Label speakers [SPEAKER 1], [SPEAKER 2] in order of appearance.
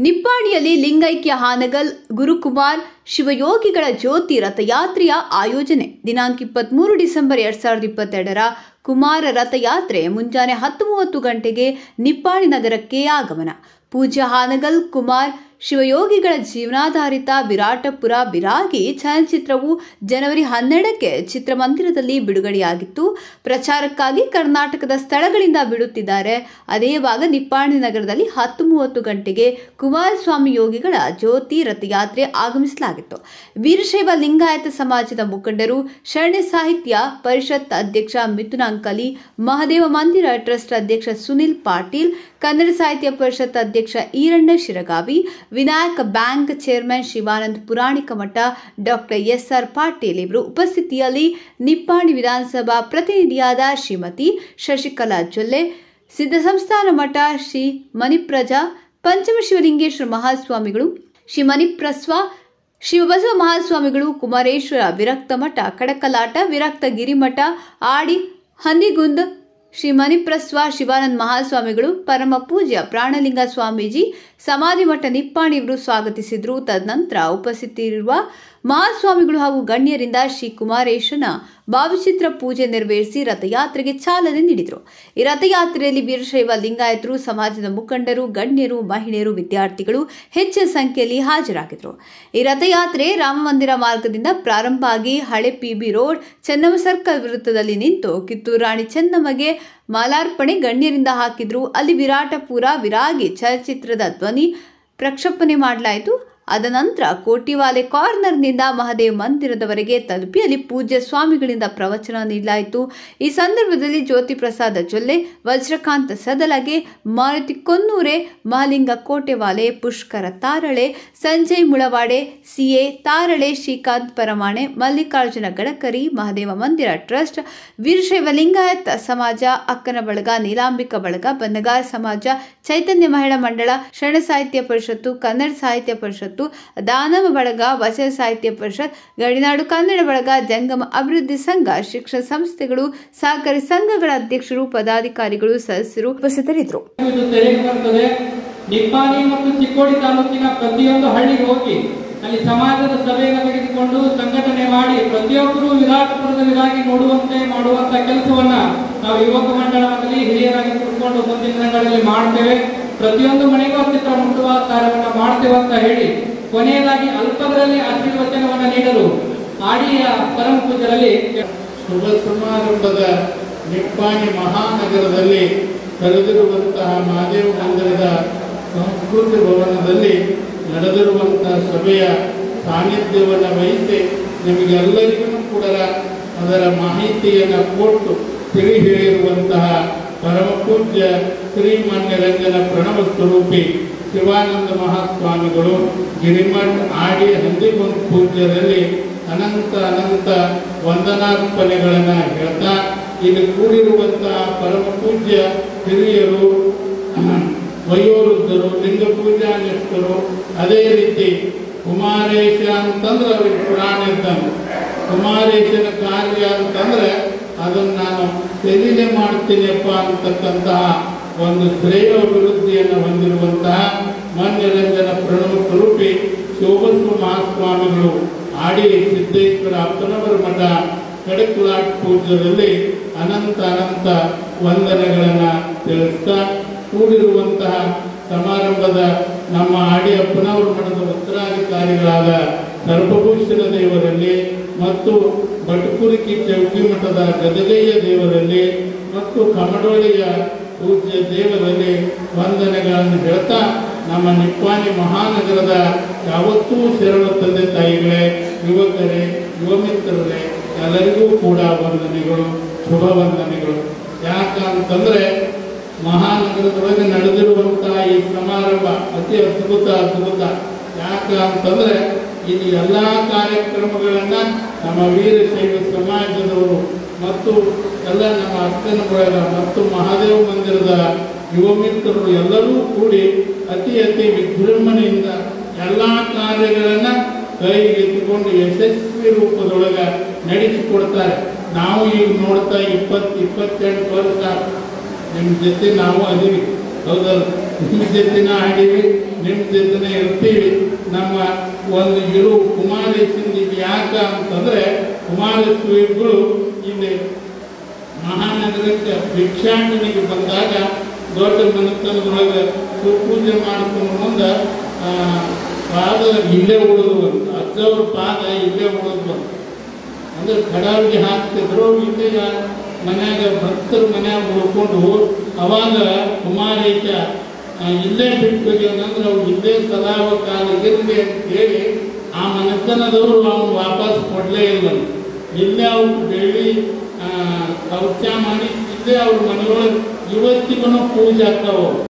[SPEAKER 1] ನಿಪ್ಪಾಣಿಯಲ್ಲಿ ಲಿಂಗೈಕ್ಯ ಹಾನಗಲ್ ಗುರುಕುಮಾರ್ ಶಿವಯೋಗಿಗಳ ಜ್ಯೋತಿ ರಥಯಾತ್ರೆಯ ಆಯೋಜನೆ ದಿನಾಂಕ ಇಪ್ಪತ್ಮೂರು ಡಿಸೆಂಬರ್ ಎರಡ್ ಸಾವಿರದ ಇಪ್ಪತ್ತೆರಡರ ಕುಮಾರ ರಥಯಾತ್ರೆ ಮುಂಜಾನೆ ಹತ್ತು ಮೂವತ್ತು ಗಂಟೆಗೆ ನಿಪ್ಪಾಣಿ ನಗರಕ್ಕೆ ಆಗಮನ ಪೂಜ್ಯ ಹಾನಗಲ್ ಕುಮಾರ್ ಶಿವಯೋಗಿಗಳ ಜೀವನಾಧಾರಿತ ವಿರಾಟಪುರ ಬಿರಾಗಿ ಚಲನಚಿತ್ರವು ಜನವರಿ ಹನ್ನೆರಡಕ್ಕೆ ಚಿತ್ರಮಂದಿರದಲ್ಲಿ ಬಿಡುಗಡೆಯಾಗಿತ್ತು ಪ್ರಚಾರಕ್ಕಾಗಿ ಕರ್ನಾಟಕದ ಸ್ಥಳಗಳಿಂದ ಬಿಡುತ್ತಿದ್ದಾರೆ ಅದೇ ಭಾಗ ನಿಪ್ಪಾಣಿ ನಗರದಲ್ಲಿ ಹತ್ತು ಮೂವತ್ತು ಗಂಟೆಗೆ ಕುಮಾರಸ್ವಾಮಿ ಯೋಗಿಗಳ ಜ್ಯೋತಿ ರಥಯಾತ್ರೆ ಆಗಮಿಸಲಾಗಿತ್ತು ವೀರಶೈವ ಲಿಂಗಾಯತ ಸಮಾಜದ ಮುಖಂಡರು ಶರಣ್ಯ ಸಾಹಿತ್ಯ ಪರಿಷತ್ ಅಧ್ಯಕ್ಷ ಮಿಥುನ್ ಅಂಕಲಿ ಮಹದೇವ ಮಂದಿರ ಟ್ರಸ್ಟ್ ಅಧ್ಯಕ್ಷ ಸುನಿಲ್ ಪಾಟೀಲ್ ಕನ್ನಡ ಸಾಹಿತ್ಯ ಪರಿಷತ್ ಅಧ್ಯಕ್ಷ Iranna Shiragavi Vinayaka bank chairman Shivanand Puranika Math doctor S R Patil ಇವರು ಉಪಸ್ಥಿತಿಯಲ್ಲಿ ನಿಪ್ಪಾಣಿ ವಿಧಾನಸಭಾ ಪ್ರತಿನಿಧಿಯಾದ ಶ್ರೀಮತಿ ಶಶಿಕಲಾ ಜೊಲ್ಲೆ ಸಿದ್ಧ ಸಂಸ್ಥಾನ ಮಠ ಶ್ರೀ ಮಣಿಪ್ರಜಾ ಪಂಚಮಶಿವಲಿಂಗೇಶ್ವರ ಮಹಾಸ್ವಾಮಿಗಳು ಶ್ರೀ ಮಣಿಪ್ರಸ್ವ ಶಿವಬಸವ ಮಹಾಸ್ವಾಮಿಗಳು ಕುಮಾರೇಶ್ವರ ವಿರಕ್ತ ಮಠ ಕಡಕಲಾಟ ವಿರಕ್ತ ಗಿರಿಮಠ ಆಡಿ ಹಂದಿಗುಂದ್ ಶ್ರೀ ಮಣಿಪ್ರಸ್ವ ಶಿವಾನಂದ ಮಹಾಸ್ವಾಮಿಗಳು ಪರಮ ಪೂಜ್ಯ ಪ್ರಾಣಲಿಂಗ ಸ್ವಾಮೀಜಿ ಸಮಾಧಿ ಮಠ ನಿಪ್ಪಾಣಿ ಇವರು ಸ್ವಾಗತಿಸಿದ್ರು ತದನಂತರ ಉಪಸ್ಥಿತಿರುವ ಮಹಾಸ್ವಾಮಿಗಳು ಹಾಗೂ ಗಣ್ಯರಿಂದ ಶ್ರೀ ಕುಮಾರೇಶನ ಭಾವಚಿತ್ರ ಪೂಜೆ ನೆರವೇರಿಸಿ ರಥಯಾತ್ರೆಗೆ ಚಾಲನೆ ನೀಡಿದರು ಈ ರಥಯಾತ್ರೆಯಲ್ಲಿ ವೀರಶೈವ ಲಿಂಗಾಯತರು ಸಮಾಜದ ಮುಖಂಡರು ಗಣ್ಯರು ಮಹಿಳೆಯರು ವಿದ್ಯಾರ್ಥಿಗಳು ಹೆಚ್ಚಿನ ಸಂಖ್ಯೆಯಲ್ಲಿ ಹಾಜರಾಗಿದ್ದರು ಈ ರಥಯಾತ್ರೆ ರಾಮ ಮಂದಿರ ಮಾರ್ಗದಿಂದ ಪ್ರಾರಂಭ ಆಗಿ ಹಳೆ ಪಿಬಿ ರೋಡ್ ಚೆನ್ನಮ್ಮ ಸರ್ಕಲ್ ವೃತ್ತದಲ್ಲಿ ನಿಂತು ಕಿತ್ತೂರು ರಾಣಿ ಚೆನ್ನಮ್ಮಗೆ ಮಾಲಾರ್ಪಣೆ ಗಣ್ಯರಿಂದ ಹಾಕಿದ್ರು ಅಲ್ಲಿ ವಿರಾಟಪುರ ವಿರಾಗಿ ಚಲಚಿತ್ರದ ಧ್ವನಿ ಪ್ರಕ್ಷೇಪಣೆ ಮಾಡಲಾಯಿತು ಅದ ನಂತರ ಕೋಟಿವಾಲೆ ಕಾರ್ನರ್ನಿಂದ ಮಹದೇವ್ ಮಂದಿರದವರೆಗೆ ತಲುಪಿ ಅಲ್ಲಿ ಪೂಜ್ಯ ಸ್ವಾಮಿಗಳಿಂದ ಪ್ರವಚನ ನೀಡಲಾಯಿತು ಈ ಸಂದರ್ಭದಲ್ಲಿ ಜ್ಯೋತಿ ಪ್ರಸಾದ ಜೊಲ್ಲೆ ವಜ್ರಕಾಂತ ಸದಲಗೆ ಮಾರುತಿ ಕೊನ್ನೂರೆ ಮಹಲಿಂಗ ಕೋಟೆವಾಲೆ ಪುಷ್ಕರ ತಾರಳೆ ಸಂಜಯ್ ಮುಳವಾಡೆ ಸಿಎ ತಾರಳೆ ಶ್ರೀಕಾಂತ್ ಪರಮಾಣೆ ಮಲ್ಲಿಕಾರ್ಜುನ ಗಡಕರಿ ಮಹದೇವ ಮಂದಿರ ಟ್ರಸ್ಟ್ ವೀರಶೈವ ಲಿಂಗಾಯತ ಸಮಾಜ ಅಕ್ಕನ ಬಳಗ ನೀಲಾಂಬಿಕ ಬಳಗ ಬನ್ನಗಾರ ಸಮಾಜ ಚೈತನ್ಯ ಮಹಿಳಾ ಮಂಡಳ ಶರಣ ಸಾಹಿತ್ಯ ಪರಿಷತ್ತು ಕನ್ನಡ ಸಾಹಿತ್ಯ ಪರಿಷತ್ತು ದಾನವ ಬಳಗ ವಚನ ಸಾಹಿತ್ಯ ಪರಿಷತ್ ಗಡಿನಾಡು ಕನ್ನಡ ಬಳಗ ಜಂಗಮ ಅಭಿವೃದ್ಧಿ ಸಂಘ ಶಿಕ್ಷಣ ಸಂಸ್ಥೆಗಳು ಸಹಕಾರಿ ಸಂಘಗಳ ಅಧ್ಯಕ್ಷರು ಪದಾಧಿಕಾರಿಗಳು ಸದಸ್ಯರು ಉಪಸ್ಥಿತರಿದ್ದರು
[SPEAKER 2] ಇದು ತೆರೆಗೆ ಬರ್ತದೆ ನಿಪ್ಪಾಣಿ ಮತ್ತು ಚಿಕ್ಕೋಡಿ ತಾಲೂಕಿನ ಪ್ರತಿಯೊಂದು ಹಳ್ಳಿಗೆ ಹೋಗಿ ಅಲ್ಲಿ ಸಮಾಜದ ಸಭೆಯನ್ನು ತೆಗೆದುಕೊಂಡು ಸಂಘಟನೆ ಮಾಡಿ ಪ್ರತಿಯೊಬ್ಬರು ವಿರಾಟಪುರದ ವಿರಾಗಿ ನೋಡುವಂತೆ ಮಾಡುವಂತ ಕೆಲಸವನ್ನ ನಾವು ಯುವಕ ಮಂಡಳದಲ್ಲಿ ಹಿರಿಯರಾಗಿ ಕುತ್ಕೊಂಡು ಮುಂದಿನ ದಿನಗಳಲ್ಲಿ ಮಾಡ್ತೇವೆ ಪ್ರತಿಯೊಂದು ಮನೆಗೂ ಚಿತ್ರ ಮುಟ್ಟುವ ಕಾರ್ಯವನ್ನ ಮಾಡ್ತೇವೆ ಅಂತ ಹೇಳಿ ಕೊನೆಯದಾಗಿ ಅಲ್ಪದರಲ್ಲಿ ಆಶೀರ್ವಚನವನ್ನ ನೀಡಲು ಆಡಿಯ ಪರಮ ಪೂಜರಲ್ಲಿ
[SPEAKER 3] ಶುಭ ಸಮಾರಂಭದ ನಿಪ್ಪಾಣಿ ಮಹಾನಗರದಲ್ಲಿ ಕರೆದಿರುವಂತಹ ಮಹಾದೇವ ಮಂದಿರದ ಸಂಸ್ಕೃತಿ ಭವನದಲ್ಲಿ ನಡೆದಿರುವಂತಹ ಸಭೆಯ ಸಾನ್ನಿಧ್ಯವನ್ನು ವಹಿಸಿ ನಿಮಗೆಲ್ಲರಿಗೂ ಕೂಡ ಅದರ ಮಾಹಿತಿಯನ್ನು ಕೊಟ್ಟು ತಿಳಿ ಹೇಳಿರುವಂತಹ ಪರಮ ಪೂಜ್ಯ ಶ್ರೀಮಾನ್ಯರಂಜನ ಪ್ರಣವ ಸ್ವರೂಪಿ ಶಿವಾನಂದ ಮಹಾಸ್ವಾಮಿಗಳು ಗಿರಿಮಠ್ ಆಡಿ ಹಂದಿಗೊಂದು ಪೂಜ್ಯರಲ್ಲಿ ಅನಂತ ಅನಂತ ವಂದನಾರ್ಪಣೆಗಳನ್ನು ಹೇಳ್ತಾ ಇಲ್ಲಿ ಕೂಡಿರುವಂತಹ ಪರಮ ಪೂಜ್ಯ ಹಿರಿಯರು ವಯೋವೃದ್ಧರು ಲಿಂಗ ಪೂಜಾನ್ಯಸ್ಥರು ಅದೇ ರೀತಿ ಕುಮಾರೇಶ ಅಂತಂದ್ರೆ ಅವ್ರಿಗೆ ಪುರಾಣ ಇದ್ದಂಗೆ ಕುಮಾರೇಶನ ಕಾರ್ಯ ಅಂತಂದ್ರೆ ಅದನ್ನು ನಾನು ತೆಲಿಲೆ ಮಾಡ್ತೀನಿಯಪ್ಪ ಅಂತಕ್ಕಂತಹ ಒಂದು ಶ್ರೇಯೋಭಿವೃದ್ಧಿಯನ್ನು ಹೊಂದಿರುವಂತಹ ಮನ್ಯರಂಜನ ಪ್ರಣವ ಸ್ವರೂಪಿ ಶಿವಬಸವ ಮಹಾಸ್ವಾಮಿಗಳು ಆಡಿ ಸಿದ್ದೇಶ್ವರ ಅಪ್ಪನವರ ಮಠ ಕಡಕುಲಾಟ್ ಪೂಜ್ಯದಲ್ಲಿ ಅನಂತ ಅನಂತ ವಂದನೆಗಳನ್ನು ತಿಳಿಸ್ತಾ ಕೂಡಿರುವಂತಹ ಸಮಾರಂಭದ ನಮ್ಮ ಆಡಿ ಅಪ್ಪನವರ ಮಠದ ಉತ್ತರಾಧಿಕಾರಿಗಳಾದ ಸರ್ಪಭೂಷಣ ದೇವರಲ್ಲಿ ಮತ್ತು ಬಟಕುರಿಕಿ ಚೌಕಿ ಮಠದ ಗದಗಯ್ಯ ದೇವರಲ್ಲಿ ಮತ್ತು ಕಮಡೋಳಿಯ ಪೂಜ್ಯ ದೇವರಲ್ಲಿ ವಂದನೆಗಳನ್ನು ಹೇಳ್ತಾ ನಮ್ಮ ನಿಪ್ಪಾಣಿ ಮಹಾನಗರದ ಯಾವತ್ತೂ ಶರಣ ತಂದೆ ತಾಯಿಗಳೇ ಯುವಕರೇ ಯುವ ಮಿತ್ರರೇ ಎಲ್ಲರಿಗೂ ಕೂಡ ವಂದನೆಗಳು ಶುಭ ವಂದನೆಗಳು ಯಾಕಂತಂದ್ರೆ ಮಹಾನಗರದೊಳಗೆ ನಡೆದಿರುವಂತಹ ಈ ಸಮಾರಂಭ ಅತಿ ಅದ್ಭುತ ಅದ್ಭುತ ಯಾಕ ಅಂತಂದ್ರೆ ಇಲ್ಲಿ ಎಲ್ಲಾ ಕಾರ್ಯಕ್ರಮಗಳನ್ನ ನಮ್ಮ ವೀರಶೈವ ಸಮಾಜದವರು ಮತ್ತು ಎಲ್ಲ ನಮ್ಮ ಅಕ್ಕನ ಬಳಗ ಮತ್ತು ಮಹಾದೇವ ಮಂದಿರದ ಯುವ ಮಿತ್ರರು ಎಲ್ಲರೂ ಕೂಡಿ ಅತಿ ಅತಿ ವಿಜೃಂಭಣೆಯಿಂದ ಎಲ್ಲಾ ಕಾರ್ಯಗಳನ್ನ ಕೈಗೆತ್ತಿಕೊಂಡು ಯಶಸ್ವಿ ರೂಪದೊಳಗ ನಡೆಸಿಕೊಡ್ತಾರೆ ನಾವು ಈಗ ನೋಡ್ತಾ ಇಪ್ಪತ್ತು ಇಪ್ಪತ್ತೆಂಟು ವರ್ಷ ನಿಮ್ಮ ಜೊತೆ ನಾವು ಅದೀವಿ ಹೌದಲ್ಲ ನಿಮ್ಮ ಜೊತೆನ ಆಡೀವಿ ನಿಮ್ಮ ಜೊತೆನೆ ಇರ್ತೀವಿ ನಮ್ಮ ಒಂದು ಇರು ಕುಮಾರೇಶನ್ ಇದು ಯಾಕ ಅಂತಂದ್ರೆ ಕುಮಾರಸ್ವಾಮಿಗಳು ಇಲ್ಲಿ ಮಹಾನಗರಕ್ಕೆ ಭಿಕ್ಷಾಟನೆಗೆ ಬಂದಾಗ ದೊಡ್ಡ ಮನೆತನದೊಳಗೆ ಪೂಜೆ ಮಾಡ್ಕೊಂಡು ಮುಂದೆ ಆ, ಪಾದ ಇಲ್ಲೇ ಉಳಿದು ಅಂತ ಅಜ್ಜವ್ರ ಪಾದ ಇಲ್ಲೇ ಉಳಿದು ಅಂತ ಅಂದ್ರೆ ಕಡಾವಿಗೆ ಹಾಕ್ತಿದ್ರು ಇಲ್ಲೇ ಮನ್ಯಾಗ ಭಕ್ತರ ಮನ್ಯಾಗ ಉಳ್ಕೊಂಡು ಅವಾಗ ಕುಮಾರೇಶ ಆ, ಇಲ್ಲೇ ಬಿಟ್ಟು ಹೋಗ್ಯಾನಂದ್ರೆ ಅವ್ರು ಇಲ್ಲೇ ಸದಾವ ಕಾಲ ಇರಲಿ ಅಂತ ಹೇಳಿ ಆ ಮನೆತನದವರು ಅವನು ವಾಪಸ್ ಕೊಡಲೇ ಇಲ್ಲ ಇಲ್ಲೇ ಅವ್ರು ಬೆಳ್ಳಿ ಆ, ಕವಚ ಮಾಡಿ ಇಲ್ಲೇ ಅವ್ರ ಮನೆಯೊಳಗೆ ಇವತ್ತಿಗೂ ಪೂಜೆ ಆಗ್ತಾವ